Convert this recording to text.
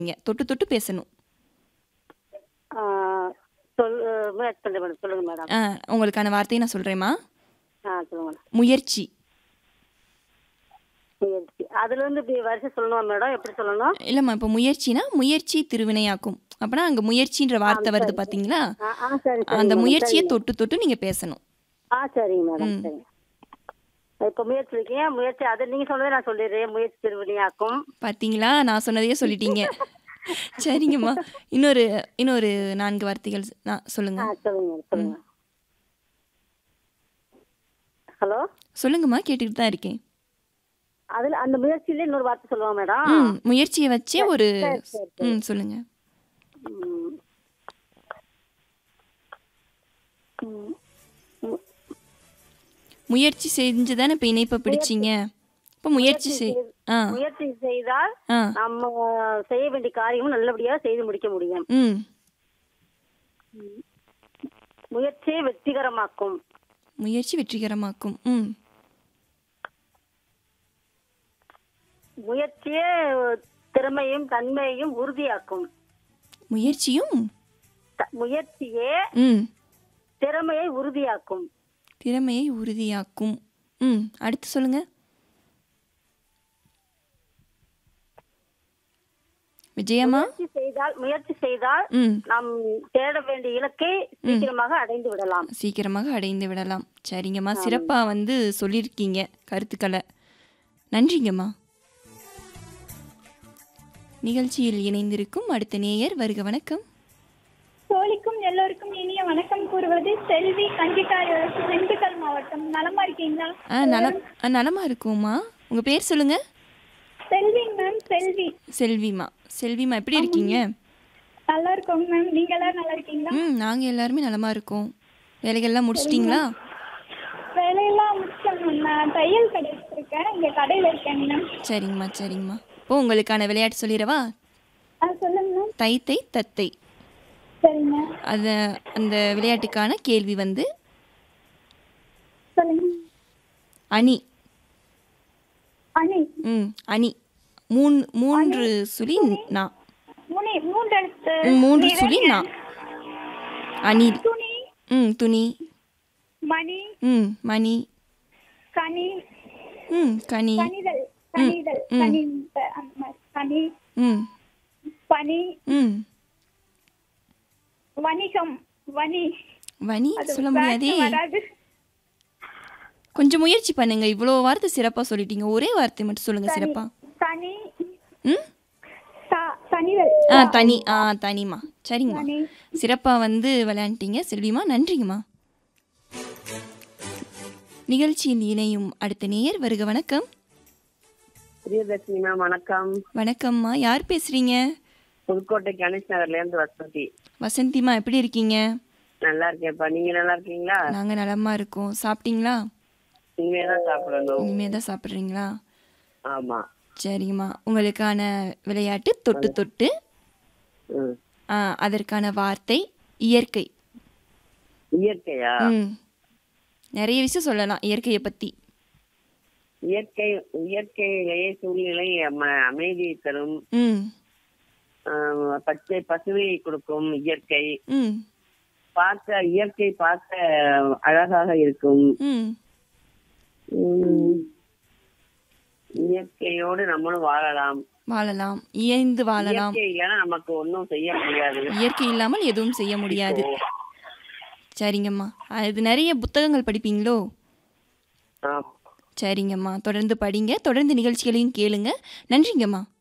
நீங்க தொட்டு தொட்டு பேசணும் ஆ, சொல் முயற்சி பண்ணுறேன் மேடம் சொல்லுங்கள் மேடம் ஆ, உங்களுக்கான வார்த்தையை நான் சொல்றேம்மா ஆ சொல்லுங்க மேடம் முயற்சி முயற்சி அதுலேருந்து இப்படி வரிசை சொல்லணுமா மேடம் எப்படி சொல்லணும் இல்லைம்மா இப்போ முயற்சினா முயற்சி திருவினையாக்கும் அப்பனா அங்கே முயற்சின்ற வார்த்தை வருது பார்த்தீங்களா ஆ ஆ சரி சரி அந்த மேடம், முயற்சியை சரி. தொட்டு தொட்டு நீங்கள் பேசணும் ஆ சரிங்க மேடம் ம். சரிங்க இப்போ முயற்சி இருக்கீங்க முயற்சி அதை நீங்கள் சொன்னதே நான் சொல்லிடுறேன் முயற்சி திருவினையாக்கும் பார்த்தீங்களா நான் சொன்னதையே சொல்லிட்டீங்க சரிங்கம்மா இன்னொரு இன்னொரு நான்கு வார்த்தைகள் நான் சொல்லுங்க ஆ சொல்லுங்க சொல்லுங்க ஹலோ சொல்லுங்கம்மா கேட்டுக்கிட்டு தான் இருக்கேன் அதில் அந்த முயற்சியில இன்னொரு வார்த்தை சொல்லுவோம் மேடம் ம் முயற்சியை வச்சே ஒரு சரி, சரி, சரி. ம் சொல்லுங்க ம். ம். ம். முயற்சி செஞ்சு தானே இப்போ இணைப்பை பிடிச்சிங்க இப்போ முயற்சி செய் ஆ முயற்சி செய்தால் ஆ நம்ம செய்ய வேண்டிய காரியமும் நல்லபடியாக செய்து முடிக்க முடியும் ம் முயற்சியை வெற்றிகரமாக்கும் முயற்சி வெற்றிகரமாக்கும் ம் முயற்சியே திறமையும் தன்மையையும் உறுதியாக்கும் முயற்சியும் த- முயற்சியே ம் திறமையை உறுதியாக்கும் திறமையை உறுதியாக்கும் ம் அடுத்து சொல்லுங்க விஜயம்மா முயற்சி செய்தால் முயற்சி செய்தால் ம் நாம் தேட வேண்டிய இலக்கை சீக்கிரமாக அடைந்து விடலாம் சீக்கிரமாக அடைந்து விடலாம் சரிங்கம்மா சிறப்பாக வந்து சொல்லியிருக்கீங்க கருத்துக்களை நன்றிங்கம்மா நிகழ்ச்சியில் இணைந்திருக்கும் அடுத்த நேயர் வருக வணக்கம் தோழிக்கும் எல்லோருக்கும் இனிய வணக்கம் கூறுவது செல்வி கஞ்சிக்காடு திண்டுக்கல் மாவட்டம் நலமா இருக்கீங்களா ஆ நலம் ஆ, நலமா இருக்கும்மா உங்கள் பேர் சொல்லுங்க செல்வி மேம் செல்வி செல்விமா செல்விமா எப்படி இருக்கீங்க நல்லா இருக்கோங்க மேம் நீங்க எல்லாரும் நல்லா இருக்கீங்களா ம் நாங்கள் எல்லாருமே நலமா இருக்கோம் வேலைகள்லாம் முடிச்சிட்டிங்களா வேலையெல்லாம் முடிச்சோம் மேம் நான் தையல் கடை வச்சிருக்கேன் இங்க கடையில இருக்கேங்க மேம் சரிங்கம்மா சரிங்கம்மா இப்போ உங்களுக்கான விளையாட்டு சொல்லிடவா ஆ சொல்லுங்க மேம் தைத்தை தத்தை சரிங்க அது அந்த விளையாட்டுக்கான கேள்வி வந்து சொல்லுங்க அணி அணி ம் அணி மூணு மூன்று சுழி நா முனி மூன்று எழுத்து ம், மூன்று சுழி நா அணி துணி ம் துணி மணி ம் மணி கனி ம் கனி கனிதல் கனிதல் ம். கனி அந்த மாதிரி கனி ம் பனி ம் வணிகம் வணி வனி அது சொல்ல முடியாதே வார்த்தை வராது கொஞ்சம் முயற்சி பண்ணுங்க இவ்வளோ வார்த்தை சிறப்பாக சொல்லிட்டீங்க ஒரே வார்த்தை மட்டும் சொல்லுங்க சிறப்பா தனி ம் த- தனிதல் ஆ தனி ஆ தனிமா சரிங்கம்மா தனி சிறப்பாக வந்து விளையாண்டுட்டீங்க செல்விமா நன்றிங்கம்மா நிகழ்ச்சியில் இணையும் அடுத்த நேயர் வருக வணக்கம் பிரியதர்ஷினி மேம் வணக்கம் வணக்கம்மா யார் பேசுறீங்க புதுக்கோட்டை கணேஷ் நகர்ல இருந்து வசந்தி வசந்திமா எப்படி இருக்கீங்க நல்லா இருக்கேன்ப்பா நீங்க நல்லா இருக்கீங்களா நாங்கள் நலமா இருக்கோம் சாப்பிட்டீங்களா இனிமே தான் சாப்பிடணும் இனிமே தான் சாப்பிட்றீங்களா ஆமா சரிங்கம்மா உங்களுக்கான விளையாட்டு தொட்டு தொட்டு ம். ஆ, அதற்கான வார்த்தை இயற்கை இயற்கையா ம் நிறைய விஷயம் சொல்லலாம் இயற்கையை பற்றி இயற்கை இயற்கையிலேயே சூழ்நிலை அம- அமைதியை தரும் ம் ஆம், பச்சை பசுமையை கொடுக்கும் இயற்கை ம் பார்க்க இயற்கை பார்க்க அழகாக இருக்கும் ம் ம். இயற்கையோடு நம்மளும் வாழலாம் வாழலாம் இயைந்து வாழலாம் இயற்கை இல்லைன்னா நமக்கு ஒன்றும் செய்ய முடியாது இயற்கை இல்லாமல் எதுவும் செய்ய முடியாது சரிங்கம்மா அது நிறைய புத்தகங்கள் படிப்பீங்களோ ஆ. சரிங்கம்மா தொடர்ந்து படிங்க தொடர்ந்து நிகழ்ச்சிகளையும் கேளுங்க நன்றிங்கம்மா